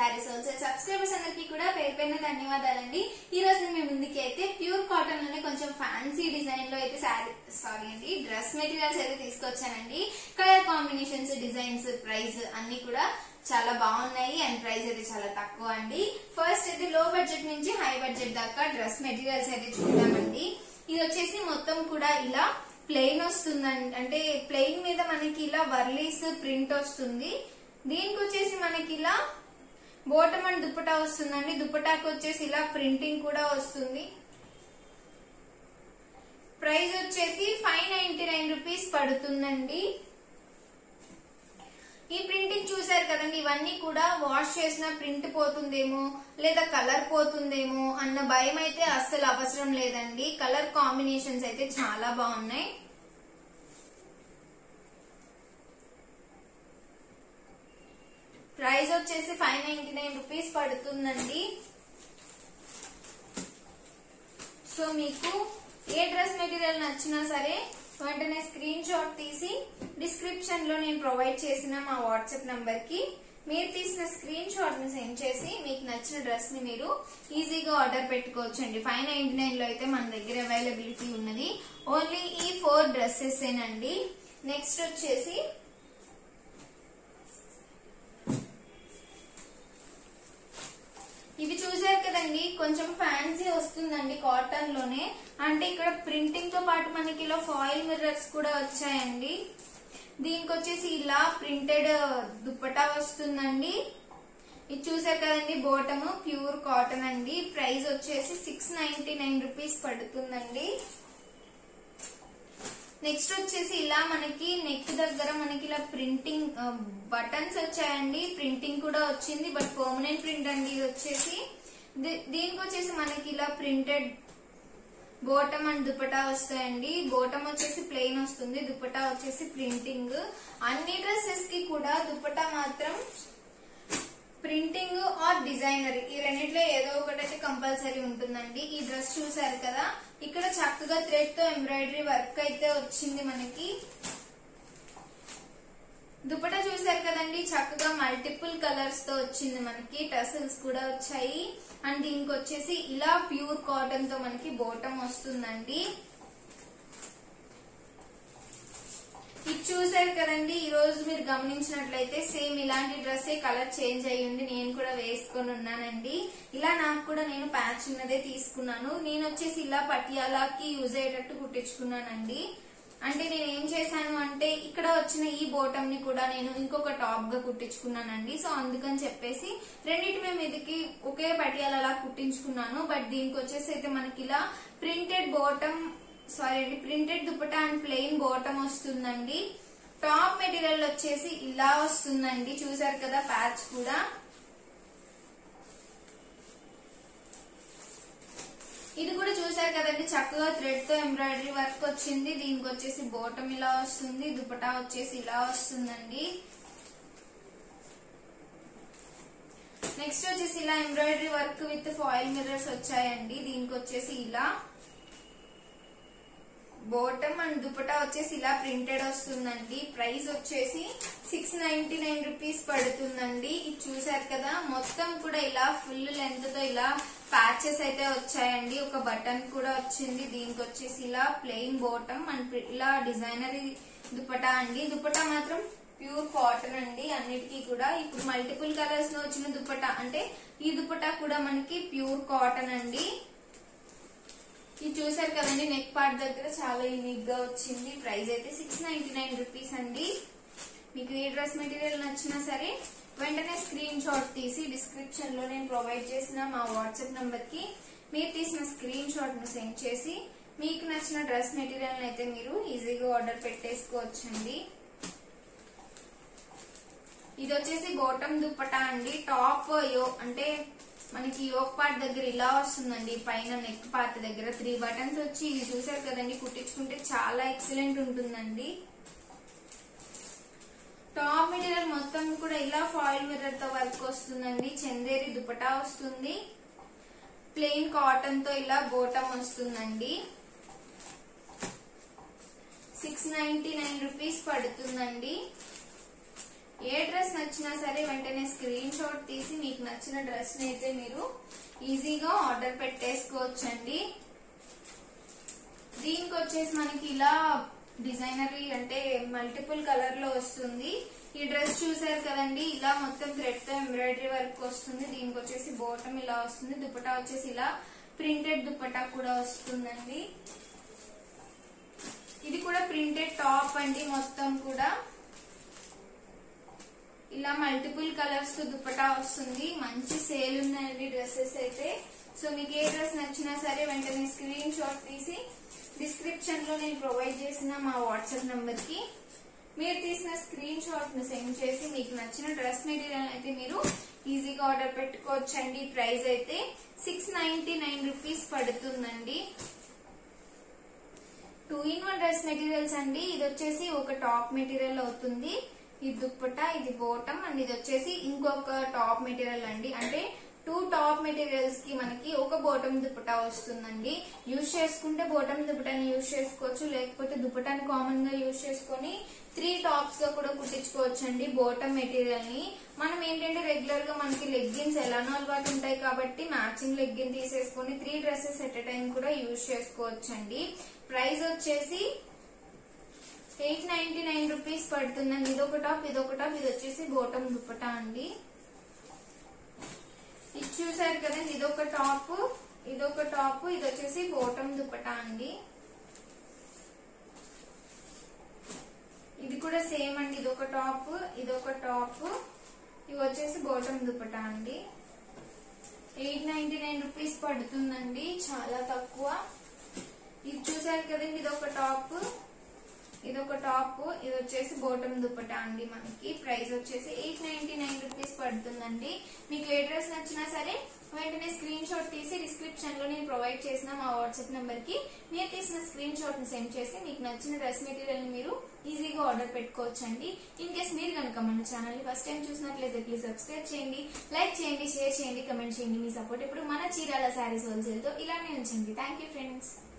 saris wholesale subscribers అందరికీ కూడా పేరు పైన ధన్యవాదాలండి ఈ రోజు మేము ముందుకి అయితే ప్యూర్ కాటన్ లోనే కొంచెం ఫ్యాన్సీ డిజైన్ లో అయితే శారీ సారీ అండి డ్రెస్ మెటీరియల్స్ అయితే తీసుకొచ్చానండి కలర్ కాంబినేషన్స్ డిజైన్స్ ప్రైస్ అన్ని కూడా చాలా బాగున్నాయి అండ్ ప్రైస్ అయితే చాలా తక్కువ అండి ఫస్ట్ అయితే లో బడ్జెట్ నుంచి హై బడ్జెట్ దాకా డ్రెస్ మెటీరియల్స్ అయితే చూద్దామండి ఇది వచ్చేసి మొత్తం కూడా ఇలా ప్లెయిన్ వస్తుందండి అంటే ప్లెయిన్ మీద మనకి ఇలా వర్లీస్ ప్రింట్ వస్తుంది దీనికి వచ్చేసి మనకి ఇలా బోటమ్ అండ్ దుప్పటా వస్తుందండి దుప్పటాకి వచ్చేసి ఇలా ప్రింటింగ్ కూడా వస్తుంది ప్రైస్ వచ్చేసి ఫైవ్ నైన్టీ నైన్ రూపీస్ పడుతుందండి ఈ ప్రింటింగ్ చూసారు కదండి ఇవన్నీ కూడా వాష్ చేసిన ప్రింట్ పోతుందేమో లేదా కలర్ పోతుందేమో అన్న భయం అయితే అస్సలు అవసరం లేదండి కలర్ కాంబినేషన్స్ అయితే చాలా బాగున్నాయి ప్రైస్ వచ్చేసి ఫైవ్ నైన్టీ నైన్ రూపీస్ పడుతుందండి సో మీకు ఏ డ్రెస్ మెటీరియల్ నచ్చినా సరే వెంటనే స్క్రీన్ షాట్ తీసి డిస్క్రిప్షన్ లో నేను ప్రొవైడ్ చేసిన మా వాట్సాప్ నంబర్ కి మీరు తీసిన స్క్రీన్ షాట్ ని సెండ్ చేసి మీకు నచ్చిన డ్రెస్ ని మీరు ఈజీగా ఆర్డర్ పెట్టుకోవచ్చు అండి ఫైవ్ నైన్టీ నైన్ లో అయితే మన దగ్గర అవైలబిలిటీ ఉన్నది ఓన్లీ ఈ ఫోర్ డ్రెస్సెస్ ఏనండి నెక్స్ట్ వచ్చేసి ఇవి చూసారు కదండి కొంచెం ఫ్యాన్సీ వస్తుందండి కాటన్ లోనే అంటే ఇక్కడ ప్రింటింగ్ తో పాటు మనకి ఇలా ఫాయిల్ మిర్రర్స్ కూడా వచ్చాయండి దీనికి వచ్చేసి ఇలా ప్రింటెడ్ దుప్పటా వస్తుందండి ఇది చూసారు కదండి బోటమ్ ప్యూర్ కాటన్ అండి ప్రైస్ వచ్చేసి సిక్స్ నైన్టీ నైన్ రూపీస్ పడుతుందండి నెక్స్ట్ వచ్చేసి ఇలా మనకి నెక్ దగ్గర మనకి ఇలా ప్రింటింగ్ బటన్స్ వచ్చాయండి ప్రింటింగ్ కూడా వచ్చింది బట్ పర్మనెంట్ ప్రింట్ అండి ఇది వచ్చేసి దీ- దీనికి వచ్చేసి మనకి ఇలా ప్రింటెడ్ బోటమ్ అండ్ దుపటా వస్తాయండి బోటమ్ వచ్చేసి ప్లెయిన్ వస్తుంది దుపటా వచ్చేసి ప్రింటింగ్ అన్ని డ్రెస్సెస్ కి కూడా దుపటా మాత్రం ప్రింటింగ్ ఆర్ డిజైనర్ ఈ రెండిట్లో ఏదో ఒకటైతే కంపల్సరీ ఉంటుందండి ఈ డ్రెస్ చూసారు కదా ఇక్కడ చక్కగా థ్రెడ్ తో ఎంబ్రాయిడరీ వర్క్ అయితే వచ్చింది మనకి దుపట్టా చూసారు కదండి చక్కగా మల్టిపుల్ కలర్స్ తో వచ్చింది మనకి టసల్స్ కూడా వచ్చాయి అండ్ దీనికి వచ్చేసి ఇలా ప్యూర్ కాటన్ తో మనకి బోటం వస్తుందండి ఇది చూసారు కదండి ఈ రోజు మీరు గమనించినట్లయితే సేమ్ ఇలాంటి డ్రెస్ కలర్ చేంజ్ అయ్యి ఉండి నేను కూడా వేసుకొని ఉన్నానండి ఇలా నాకు కూడా నేను ప్యాచ్ ఉన్నదే తీసుకున్నాను నేను వచ్చేసి ఇలా పటియాలాకి యూజ్ అయ్యేటట్టు కుట్టించుకున్నానండి అంటే నేను ఏం చేశాను అంటే ఇక్కడ వచ్చిన ఈ బోటం ని కూడా నేను ఇంకొక టాప్ గా కుట్టించుకున్నానండి సో అందుకని చెప్పేసి రెండింటి మేము మీదకి ఒకే పటియాలలా కుట్టించుకున్నాను బట్ దీనికి వచ్చేసి అయితే మనకి ఇలా ప్రింటెడ్ బోటం సారీ అండి printed dupatta and plain bottom వస్తుందండి టాప్ మెటీరియల్ వచ్చేసి ఇలా వస్తుందండి చూసారు కదా ప్యాచ్ కూడా ఇది కూడా చూసారు కదండి చక్కగా థ్రెడ్ తో ఎంబ్రాయిడరీ వర్క్ వచ్చింది దీనికి వచ్చేసి బోటం ఇలా వస్తుంది దుపటా వచ్చేసి ఇలా వస్తుందండి నెక్స్ట్ వచ్చేసి ఇలా embroidery work with foil mirrors వచ్చాయండి దీనికి వచ్చేసి ఇలా బోటమ్ అండ్ దుపటా వచ్చేసి ఇలా ప్రింటెడ్ వస్తుందండి ప్రైస్ వచ్చేసి సిక్స్ నైన్టీ నైన్ రూపీస్ పడుతుందండి ఇది చూసారు కదా మొత్తం కూడా ఇలా ఫుల్ లెంత్ తో ఇలా ప్యాచెస్ అయితే వచ్చాయండి ఒక బటన్ కూడా వచ్చింది దీనికి వచ్చేసి ఇలా ప్లెయిన్ బోటమ్ అండ్ ప్రి- ఇలా డిజైనర్ దుపటా అండి దుపటా మాత్రం ప్యూర్ కాటన్ అండి అన్నిటికీ కూడా ఇప్పుడు మల్టిపుల్ కలర్స్ లో వచ్చిన దుపటా అంటే ఈ దుపటా కూడా మనకి ప్యూర్ కాటన్ అండి ఇది చూసారు కదండి నెక్ పార్ట్ దగ్గర చాలా యూనిక్ గా వచ్చింది ప్రైస్ అయితే సిక్స్ నైన్టీ నైన్ రూపీస్ అండి మీకు ఏ డ్రెస్ మెటీరియల్ నచ్చినా సరే వెంటనే స్క్రీన్ షాట్ తీసి డిస్క్రిప్షన్ లో నేను ప్రొవైడ్ చేసిన మా వాట్సాప్ నంబర్ కి మీరు తీసిన స్క్రీన్ షాట్ ను సెండ్ చేసి మీకు నచ్చిన డ్రెస్ మెటీరియల్ అయితే మీరు ఈజీగా ఆర్డర్ పెట్టేసుకోవచ్చండి ఇది వచ్చేసి బాటమ్ దుప్పటా అండి టాప్ యో అంటే మనకి యోక్ పార్ట్ దగ్గర ఇలా వస్తుందండి పైన నెక్ పార్ట్ దగ్గర త్రీ బటన్స్ వచ్చి ఇది చూసారు కదండి కుట్టించుకుంటే చాలా ఎక్సలెంట్ ఉంటుందండి టాప్ మెటీరియల్ మొత్తం కూడా ఇలా ఫాయిల్ మిర్రర్ తో వర్క్ వస్తుందండి చందేరి దుపటా వస్తుంది ప్లెయిన్ కాటన్ తో ఇలా బోటం వస్తుందండి సిక్స్ నైన్టీ నైన్ రూపీస్ పడుతుందండి ఏ డ్రెస్ నచ్చినా సరే వెంటనే స్క్రీన్ షాట్ తీసి మీకు నచ్చిన డ్రెస్ అయితే మీరు ఈజీగా ఆర్డర్ పెట్టేసుకోవచ్చండి దీనికి వచ్చేసి మనకి ఇలా డిజైనరీ అంటే మల్టిపుల్ కలర్ లో వస్తుంది ఈ డ్రెస్ చూసారు కదండి ఇలా మొత్తం థ్రెడ్ తో ఎంబ్రాయిడరీ వర్క్ వస్తుంది దీనికి వచ్చేసి బోటం ఇలా వస్తుంది దుపట్టా వచ్చేసి ఇలా ప్రింటెడ్ దుపట్టా కూడా వస్తుందండి ఇది కూడా ప్రింటెడ్ టాప్ అండి మొత్తం కూడా ఇలా మల్టిపుల్ కలర్స్ తో దుపట్టా వస్తుంది మంచి సేల్ ఉన్నాయండి డ్రెస్సెస్ అయితే సో మీకు ఏ డ్రెస్ నచ్చినా సరే వెంటనే స్క్రీన్ షాట్ తీసి డిస్క్రిప్షన్ లో నేను ప్రొవైడ్ చేసిన మా వాట్సాప్ నంబర్ కి మీరు తీసిన స్క్రీన్ షాట్ ను సెండ్ చేసి మీకు నచ్చిన డ్రెస్ మెటీరియల్ అయితే మీరు ఈజీగా ఆర్డర్ పెట్టుకోవచ్చండి ప్రైస్ అయితే సిక్స్ నైన్టీ నైన్ రూపీస్ పడుతుందండి two in one dress materials అండి ఇది వచ్చేసి ఒక టాప్ మెటీరియల్ అవుతుంది ఇది దుప్పటా ఇది బోటం అండ్ ఇది వచ్చేసి ఇంకొక టాప్ మెటీరియల్ అండి అంటే టూ టాప్ మెటీరియల్స్ కి మనకి ఒక బోటం దుపట్టా వస్తుందండి యూజ్ చేసుకుంటే బోటం దుపటాని యూజ్ చేసుకోవచ్చు లేకపోతే దుపటాని కామన్ గా యూజ్ చేసుకొని త్రీ టాప్స్ గా కూడా కుట్టించుకోవచ్చు అండి బోటం మెటీరియల్ ని మనం ఏంటంటే రెగ్యులర్ గా మనకి లెగ్గిన్స్ ఎలానో అలవాటు ఉంటాయి కాబట్టి మ్యాచింగ్ లెగ్గిన్ తీసేసుకొని త్రీ డ్రెస్సెస్ ఎట్ టైం కూడా యూజ్ చేసుకోవచ్చు అండి ప్రైస్ వచ్చేసి ఎయిట్ నైన్టీ నైన్ రూపీస్ పడుతుందండి ఇదొక టాప్ ఇదొక టాప్ ఇది వచ్చేసి బోటం దుప్పటా అండి ఇది చూసారు కదండి ఇదొక టాప్ ఇదొక టాప్ ఇది వచ్చేసి బోటం దుప్పటా అండి ఇది కూడా సేమ్ అండి ఇదొక టాప్ ఇదొక టాప్ ఇవి వచ్చేసి బోటం దుప్పటా అండి ఎయిట్ నైన్టీ నైన్ రూపీస్ పడుతుందండి చాలా తక్కువ ఇది చూసారు కదండి ఇదొక టాప్ ఇదొక టాప్ ఇది వచ్చేసి బోటం దుపట్టా అండి మనకి ప్రైస్ వచ్చేసి ఎయిట్ నైన్టీ నైన్ రూపీస్ పడుతుందండి మీకు ఏ డ్రెస్ నచ్చినా సరే వెంటనే స్క్రీన్ షాట్ తీసి డిస్క్రిప్షన్ లో నేను ప్రొవైడ్ చేసిన మా వాట్సాప్ నెంబర్ కి మీరు తీసిన స్క్రీన్ షాట్ ని సెండ్ చేసి మీకు నచ్చిన డ్రెస్ మెటీరియల్ ని మీరు ఈజీగా ఆర్డర్ పెట్టుకోవచ్చండి ఇన్ కేస్ మీరు కనుక మన ఛానల్ ని ఫస్ట్ టైం చూసినట్లయితే ప్లీజ్ సబ్స్క్రైబ్ చేయండి లైక్ చేయండి షేర్ చేయండి కమెంట్ చేయండి మీ సపోర్ట్ ఇప్పుడు మన చీరాల శారీస్ హోల్సేల్ తో ఇలానే ఉంచండి థ్యాంక్ యూ ఫ్రెండ్స్